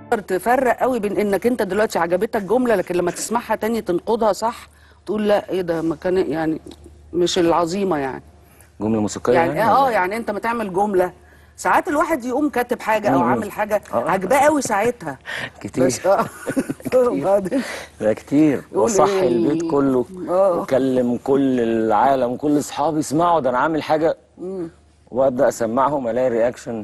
تفرق قوي بين انك انت دلوقتي عجبتك جمله لكن لما تسمعها تاني تنقضها صح تقول لا ايه ده ما كان يعني مش العظيمه يعني جمله موسيقيه يعني يعني اه ولا؟ يعني انت ما تعمل جمله ساعات الواحد يقوم كاتب حاجه او مم. عامل حاجه آه. عجباه قوي ساعتها كتير. بس اه وبعدين ده كتير يقول وصحي إيه؟ البيت كله آه. وكلم كل العالم كل اصحابي يسمعوا ده انا عامل حاجه وابدا اسمعهم الاقي رياكشن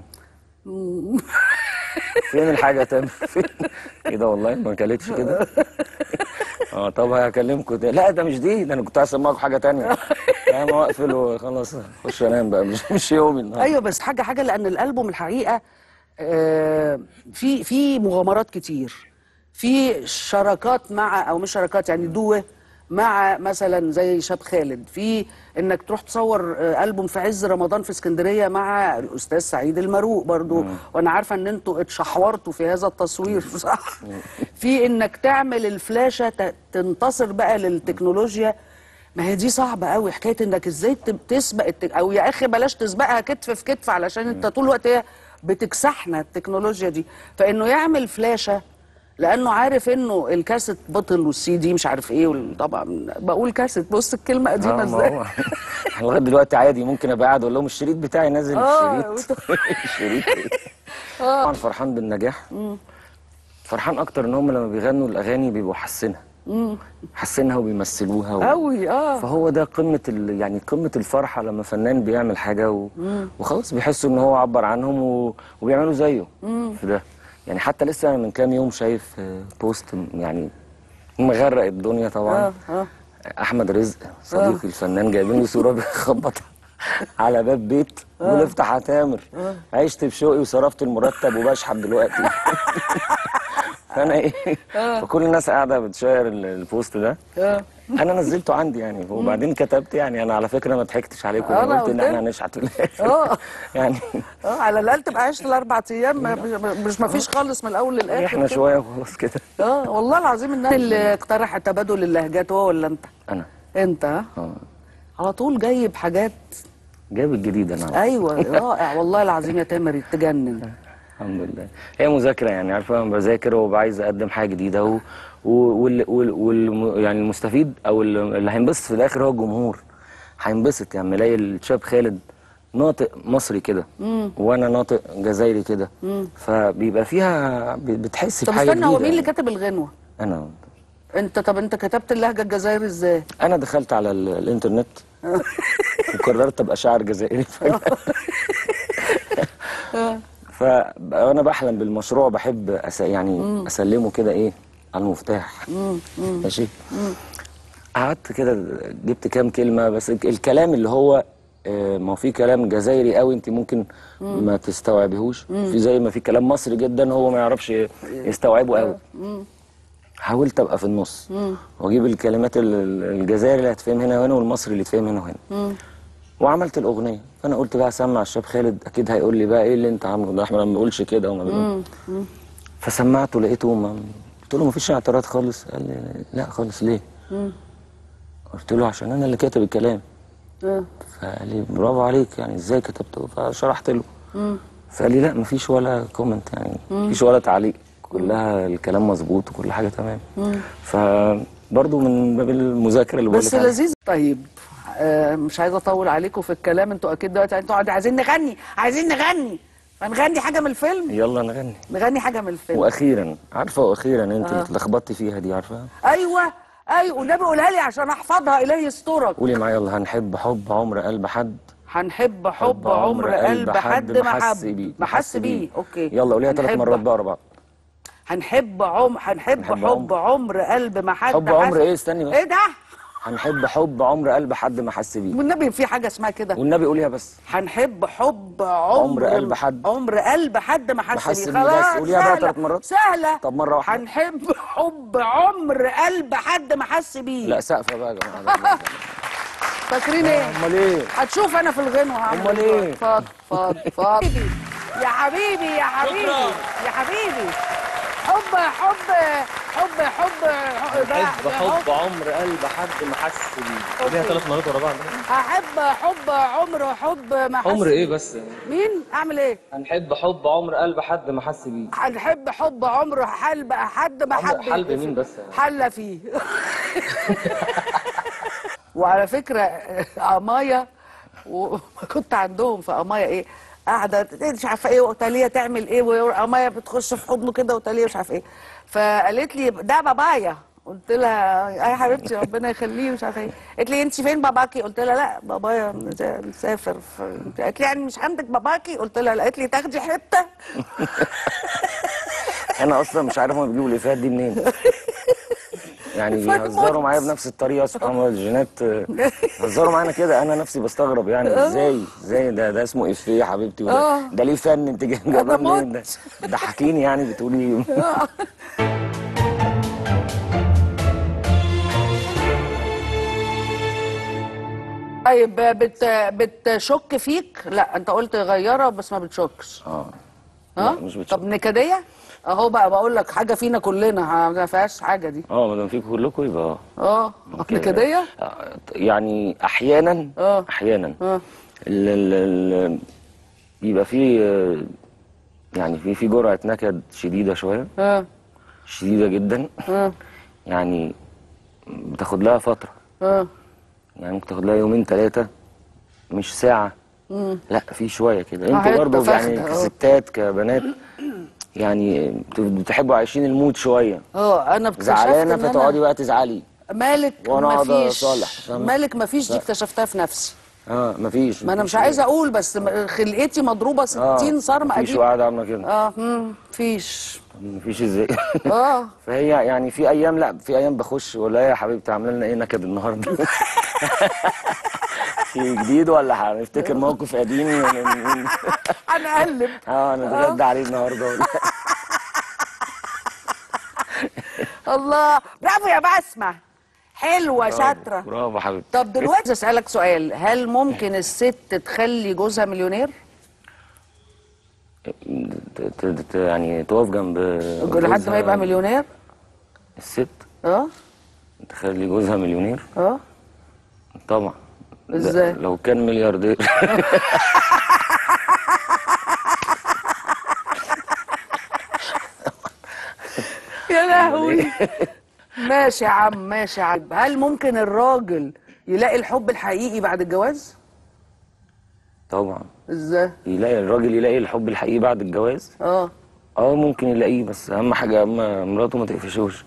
فين الحاجه تاني فين كده والله ما كلتش كده اه طب هكلمكم تاني لا ده مش دي ده انا كنت عايز اسمعكم حاجه تانية انا ما اقفل وخلاص اخش انام بقى مش مش يومي النهارده ايوه بس حاجه حاجه لان الالبوم الحقيقه آه، في في مغامرات كتير في شراكات مع او مش شراكات يعني دوه مع مثلا زي شاب خالد في انك تروح تصور آه، البوم في عز رمضان في اسكندريه مع الاستاذ سعيد المروق برضو وانا عارفه ان انتوا اتشحورتوا في هذا التصوير صح في انك تعمل الفلاشه ت- تنتصر بقى للتكنولوجيا ما هي دي صعبة قوي حكاية انك ازاي تب- تسبق التك... او يا اخي بلاش تسبقها كتف في كتف علشان انت طول الوقت هي بتكسحنا التكنولوجيا دي فانه يعمل فلاشة لانه عارف انه الكاسيت بطل والسي دي مش عارف ايه وال- طبعا بقول كاسيت بص الكلمة قديمة آه، ما ازاي هو لغايه دلوقتي عادي ممكن ابقى قاعد اقول لهم الشريط بتاعي نازل آه، الشريط الشريط إيه؟ طبعا فرحان بالنجاح فرحان اكتر ان هم لما بيغنوا الاغاني بيبقوا حاسينها حاسينها وبيمثلوها و... قوي اه فهو ده قمه ال... يعني قمه الفرحه لما فنان بيعمل حاجه و... وخلاص بيحسوا ان هو عبر عنهم و... وبيعملوا زيه في ده يعني حتى لسه أنا من كام يوم شايف آه، بوست يعني مغرق الدنيا طبعا اه اه احمد رزق صديقي الفنان جايبين لي صوره بيخبط على باب بيت بيقول افتح يا تامر عشت بشوقي وصرفت المرتب وبشحب دلوقتي فانا ايه فكل الناس قاعده بتشير ال- البوست ده اه انا نزلته عندي يعني وبعدين كتبت يعني انا على فكره ما ضحكتش عليكم أنا انا قلت ان قلت احنا لك. هنشحت في الاخر اه يعني اه على الاقل تبقى عشت الاربع ايام ما- مش ما فيش خالص من الاول للاخر احنا كده. شويه وخلاص كده اه والله العظيم الناس اللي اقترح تبادل اللهجات هو ولا انت انا انت ها اه على طول جايب حاجات جايب الجديد انا ايوه رائع والله العظيم يا تامر تجنن الحمد لله هي مذاكرة يعني عارفة أنا بذاكر وببقى عايز أقدم حاجة جديدة و... و... وال... وال... وال... يعني المستفيد أو ال- اللي هينبسط في الآخر هو الجمهور هينبسط يعني الاقي الشاب خالد ناطق مصري كده وأنا ناطق جزائري كده فبيبقى فيها ب- بتحس طب بحاجة استنى هو جديدة مين اللي يعني. كتب الغنوه أنا انت طب انت كتبت اللهجه الجزائري ازاي أنا دخلت على ال... الإنترنت وقررت أبقى شاعر جزائري فجأة فانا بحلم بالمشروع بحب أس... يعني اسلمه كده ايه على المفتاح ماشي قعدت كده جبت كام كلمه بس الك- الكلام اللي هو آه، ما هو في كلام جزائري قوي انت ممكن ما تستوعبيهوش في زي ما في كلام مصري جدا هو ما يعرفش يستوعبه قوي حاولت ابقى في النص واجيب الكلمات ال- ال- الجزائري اللي هتفهم هنا وهنا والمصري اللي يتفهم هنا وهنا وعملت الاغنيه فانا قلت بقى اسمع الشاب خالد اكيد هيقول لي بقى ايه اللي انت عامله ده احنا ما بنقولش كده وما بنقول فسمعته لقيته ما قلت له ما فيش اعتراض خالص قال لي لا خالص ليه قلت له عشان انا اللي كاتب الكلام اه فقال لي برافو عليك يعني ازاي كتبته فشرحت له فقال لي لا مفيش ولا كومنت يعني مفيش ولا تعليق كلها الكلام مظبوط وكل حاجه تمام فبرضه من باب المذاكره اللي بقول بس لك عليها. لذيذ طيب آه مش عايزه اطول عليكم في الكلام انتوا اكيد دلوقتي انتوا قاعدين عايزين نغني عايزين نغني فنغني حاجه من الفيلم يلا نغني نغني حاجه من الفيلم واخيرا عارفه واخيرا انت اللي اتلخبطتي فيها دي عارفه ايوه ايوه والنبي قولها لي عشان احفظها الهي يسترك قولي معايا يلا هنحب حب عمر قلب حد هنحب حب عمر قلب حد ما حب ما حس بيه اوكي يلا قوليها ثلاث هنحب- مرات بقى ورا بعض هنحب عم هنحب هنحب حب عمر قلب ما حد حب عمر حس- ايه استني بس ايه ده هنحب حب عمر قلب حد ما حس بيه والنبي في حاجه اسمها كده والنبي قوليها بس هنحب حب عمر عمر قلب حد. عمر قلب حد ما حس حس بيه بيه بس. خلاص قوليها بقى سهلة. تلات مرات. سهله طب مرة واحدة. هنحب حب عمر قلب حد ما حس بيه لا سقفه بقى يا جماعه فاكرين ايه امال ايه هتشوف انا في الغنوة هعمل أمال إيه إيه؟ اتفضل اتفضل اتفضل يا حبيبي يا حبيبي يا حبيبي حب حب حب حب حب ده- حب ده حب عمر قلب حد ما حس بيه ليها ثلاث مرات ورا بعض هحب حب عمر حب ما حس عمر ايه بس مين اعمل ايه هنحب حب عمر قلب حد ما حس بيه هنحب حب عمر حلب حد ما عمر حب حلب مين بس؟ حل فيه وعلى فكره قمايه وكنت عندهم في قمايه ايه قاعده مش عارفه ايه وتاليه تعمل ايه وقمايه بتخش في حضنه كده وتاليه مش عارفه ايه فقالت لي ده بابايا قلت لها يا حبيبتي ربنا يخليه مش عارفه ايه قالت لي انت فين باباكي قلت لها لا بابايا مس- مسافر ف- قالت لي يعني مش عندك باباكي قلت لها لا قالت لي تاخدي حته انا اصلا مش عارف هما بيجيبوا الافيهات دي منين يعني فاهم بيهزروا موت. معايا بنفس الطريقه سبحان الله الجينات آه، بيهزروا معانا كده انا نفسي بستغرب يعني ازاي ازاي ده ده اسمه افيه يا حبيبتي وده آه. ده ليه فن انت جايبه أنا منين ده ضحكيني يعني بتقولي طيب بت بتشك فيك لا انت قلت غيره بس ما بتشكش اه ها لا، مش بتشك. طب نكديه اهو بقى بقول لك حاجه فينا كلنا ما فيهاش حاجه دي اه ما دام فيكم كلكم يبقى اه اه ممكن- نكديه آه، يعني احيانا آه. احيانا اه ال ال ال بيبقى في آه، يعني في في جرعه نكد شديده شويه اه شديده جدا اه يعني بتاخد لها فتره اه يعني ممكن تاخد لها يومين ثلاثه مش ساعه لا في شويه كده انتوا حتة برضه يعني فخدة، آه. كستات كبنات يعني بت- بتحبوا عايشين المود شويه اه انا اكتشفت زعلانه ان فتقعدي انا بقى تزعلي مالك وأنا ما أقعد فيش أصالح، فاهمة؟ مالك ما فيش دي اكتشفتها في نفسي اه مفيش ما انا مش عايزه اقول بس م- خلقتي مضروبه 60 صرمه مفيش اجيب وقاعده عامله كده اه مم، فيش مفيش ازاي اه فهي يعني في ايام لا في ايام بخش ولا يا حبيبتي عامله لنا ايه نكد النهارده في جديد ولا هنفتكر موقف قديم من- هنقلب اه انا اتغدى عليه النهارده ولا الله برافو يا بسمة حلوة شاطرة برافو حبيبتي طب دلوقتي اسألك سؤال هل ممكن الست تخلي جوزها مليونير؟ ت- ت- ت- يعني تقف جنب لحد ما جوزها. يبقى مليونير؟ الست اه تخلي جوزها مليونير اه طبعا ده إزاي؟ لو كان ملياردير يا لهوي ماشي يا عم ماشي يا عم هل ممكن الراجل يلاقي الحب الحقيقي بعد الجواز؟ طبعا ازاي؟ يلاقي الراجل يلاقي الحب الحقيقي بعد الجواز اه اه ممكن يلاقيه بس اهم حاجه اما مراته ما تقفشوش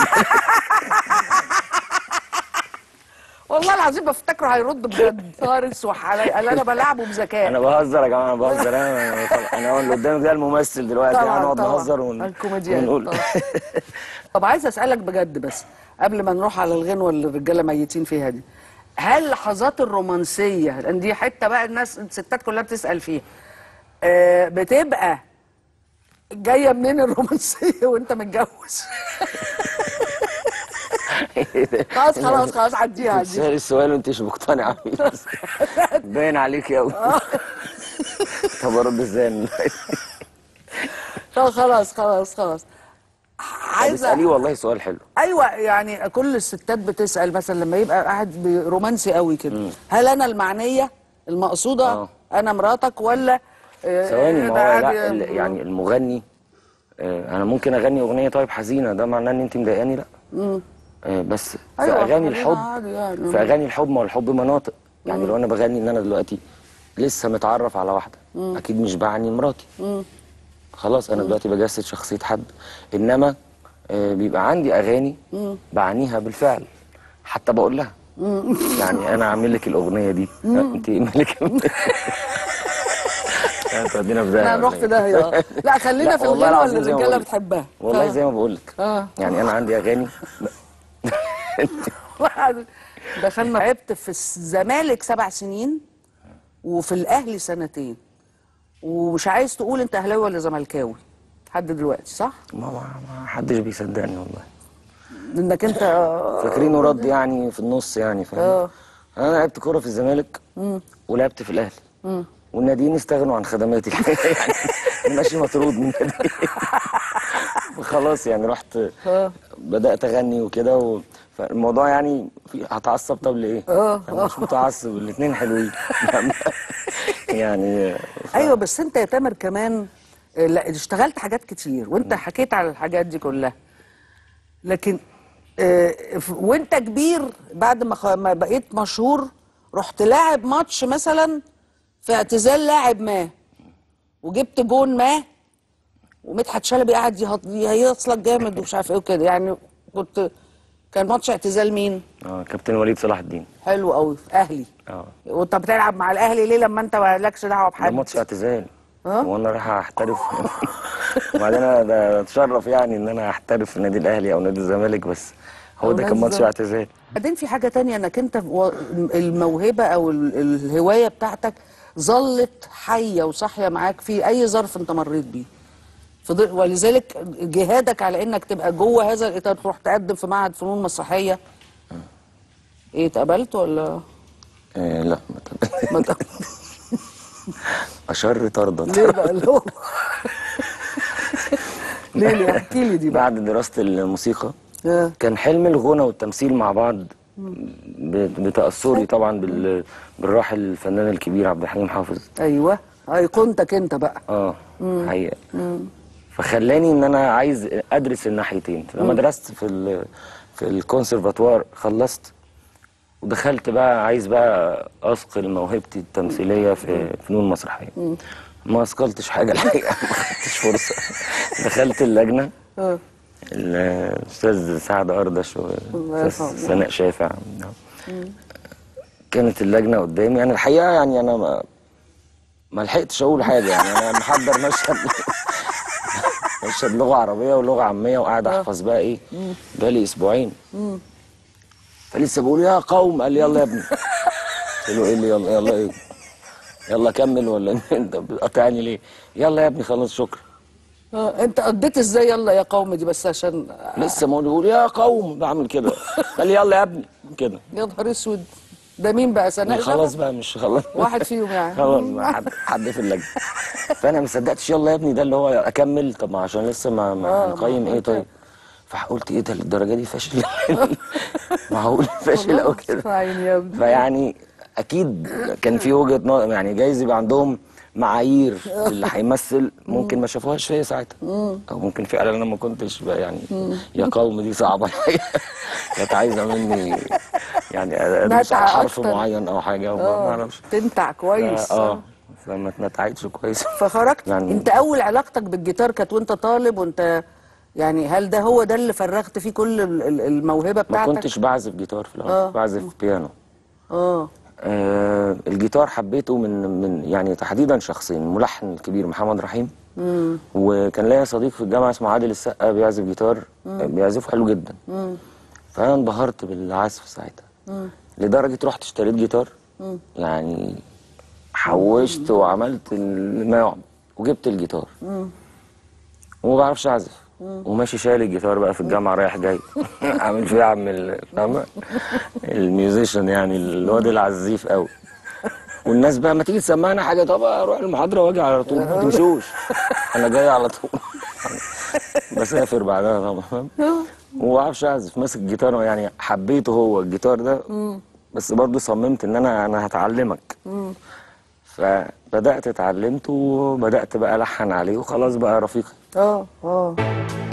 والله العظيم بفتكره هيرد بجد فارس وحلال قال انا بلعبه بذكاء انا بهزر يا جماعه انا بهزر انا انا هو اللي قدامك ده الممثل دلوقتي طبعاً، هنقعد طبعاً. نهزر ون... الكوميديان ونقول طبعاً. طب عايز اسالك بجد بس قبل ما نروح على الغنوه اللي الرجاله ميتين فيها دي هل لحظات الرومانسيه لان دي حته بقى الناس الستات كلها بتسال فيها آه بتبقى جايه منين الرومانسيه وانت متجوز خلاص خلاص خلاص عديها عديها تسألي السؤال وانت مش مقتنعه بيه بس باين عليك قوي طب ارد ازاي طب خلاص خلاص خلاص اساليه عايزه والله سؤال حلو ايوه يعني كل الستات بتسال مثلا لما يبقى قاعد رومانسي قوي كده هل انا المعنيه المقصوده آه. انا مراتك ولا آه، ثواني ما ده هو عادي لا ال- يعني المغني آه، انا ممكن اغني اغنيه طيب حزينه ده معناه ان انت مضايقاني لا آه، بس في أيوة، اغاني خلينا الحب عادي يعني. في اغاني الحب ما هو الحب مناطق يعني لو انا بغني ان انا دلوقتي لسه متعرف على واحده اكيد مش بعني مراتي خلاص انا دلوقتي بجسد شخصيه حد انما آه، بيبقى عندي اغاني بعنيها بالفعل حتى بقول لها يعني انا عامل لك الاغنيه دي انت مالك انت ودينا في داهيه احنا هنروح في داهيه لا خلينا لا، في والله الغنوه العظيم اللي زي ما الرجاله بقولك. بتحبها والله آه. زي ما بقول لك اه يعني انا عندي اغاني واحد دخلنا لعبت في الزمالك سبع سنين وفي الاهلي سنتين ومش عايز تقول انت اهلاوي ولا زملكاوي لحد دلوقتي صح؟ ما, ما, ما حدش بيصدقني والله انك انت فاكرينه رد يعني في النص يعني فاهم اه. انا لعبت كوره في الزمالك ولعبت في الاهلي والناديين استغنوا عن خدماتي يعني ماشي مطرود من النادي خلاص يعني رحت اه بدات اغني وكده و... فالموضوع يعني في هتعصب طب لايه؟ اه، انا مش متعصب الاثنين حلوين يعني ايوه بس انت يا تامر كمان آه، لا اشتغلت حاجات كتير وانت حكيت على الحاجات دي كلها لكن آه، ف- وانت كبير بعد ما خ- ما بقيت مشهور رحت لاعب ماتش مثلا في اعتزال لاعب ما وجبت جون ما ومدحت شلبي قاعد يهط- يهيصلك جامد ومش عارف ايه وكده يعني كنت كان ماتش اعتزال مين؟ اه كابتن وليد صلاح الدين حلو قوي اهلي اه وانت بتلعب مع الاهلي ليه لما انت مالكش دعوه ده بحد؟ ماتش اعتزال اه؟ وانا رايح احترف وبعدين انا ده اتشرف يعني ان انا احترف في النادي الاهلي او نادي الزمالك بس هو أو ده نادي كان ماتش الزمالك. اعتزال بعدين في حاجة تانية انك انت و- الموهبة او ال- الهواية بتاعتك ظلت حية وصاحية معاك في اي ظرف انت مريت بيه فض- ولذلك جهادك على انك تبقى جوه هذا الاطار تروح تقدم في معهد فنون مسرحية ايه اتقبلت ولا آه لا ما تقبل- ما اتقبلت؟ اشر طردت ليه بقى اللي هو ليه ليه احكي لي دي بقى بعد دراسه الموسيقى آه. كان حلم الغنى والتمثيل مع بعض ب- بتاثري طبعا بال... بالراحل الفنان الكبير عبد الحليم حافظ ايوه ايقونتك انت بقى اه حقيقة فخلاني ان انا عايز ادرس الناحيتين فلما درست في ال... في الكونسرفاتوار خلصت ودخلت بقى عايز بقى اثقل موهبتي التمثيليه في فنون مسرحيه ما اثقلتش حاجه الحقيقه ما خدتش فرصه دخلت اللجنه اه الاستاذ سعد اردش الله والاستاذ يرحمه. سناء شافع كانت اللجنه قدامي انا الحقيقه يعني انا ما ما لحقتش اقول حاجه يعني انا محضر مشهد مشهد لغه عربيه ولغه عاميه وقاعد احفظ بقى ايه بقالي اسبوعين فلسه بقول يا قوم قال لي يلا يا ابني قلت له ايه اللي يلا يلا ايه يلا كمل ولا انت بتقاطعني ليه يلا يا ابني خلاص شكرا اه انت قضيت ازاي يلا يا قوم دي بس عشان لسه ما بقول يا قوم بعمل كده قال لي يلا يا ابني كده يا نهار اسود ده مين بقى سناء خلاص شرف؟ بقى مش خلاص واحد فيهم يعني خلاص بقى حد حد في اللجنه فانا ما صدقتش يلا يا ابني ده اللي هو اكمل طب ما عشان لسه ما, آه، ما ما نقيم ايه أنت- طيب فقلت ايه ده للدرجه دي فاشل معقول فاشل او كده عيني يا ابني فيعني اكيد كان في وجهه نظر يعني جايز يبقى عندهم معايير اللي هيمثل ممكن ما شافوهاش فيا ساعتها او ممكن فعلا انا ما كنتش بقى يعني يا قوم دي صعبه الحقيقه كانت عايزه مني يعني ادرس نتعة على حرف أكتر. معين او حاجه وما ما اه اعرفش تنتع كويس اه فما اتنتعتش كويس فخرجت يعني- انت اول علاقتك بالجيتار كانت وانت طالب وانت يعني هل ده هو ده اللي فرغت فيه كل ال- ال- الموهبه ما بتاعتك كنتش بعزف جيتار في الاول آه. كنت بعزف بيانو اه آه الجيتار حبيته من من يعني تحديدا شخصين الملحن الكبير محمد رحيم وكان ليا صديق في الجامعه اسمه عادل السقا بيعزف جيتار آه، بيعزفه حلو جدا فانا انبهرت بالعزف ساعتها لدرجه رحت اشتريت جيتار يعني حوشت وعملت ال- ما يعمل وجبت الجيتار وما بعرفش اعزف وماشي شايل الجيتار بقى في الجامعه رايح جاي عامل فيه عم ال- فاهمه الميوزيشن يعني الواد العزيف قوي والناس بقى ما تيجي تسمعنا حاجه طب اروح المحاضره واجي على طول ما تمشوش انا جاي على طول بسافر بعدها طبعا فاهم وما بعرفش اعزف ماسك الجيتار يعني حبيته هو الجيتار ده بس برضه صممت ان انا انا هتعلمك فبدات اتعلمت وبدات بقى الحن عليه وخلاص بقى رفيقي اه اه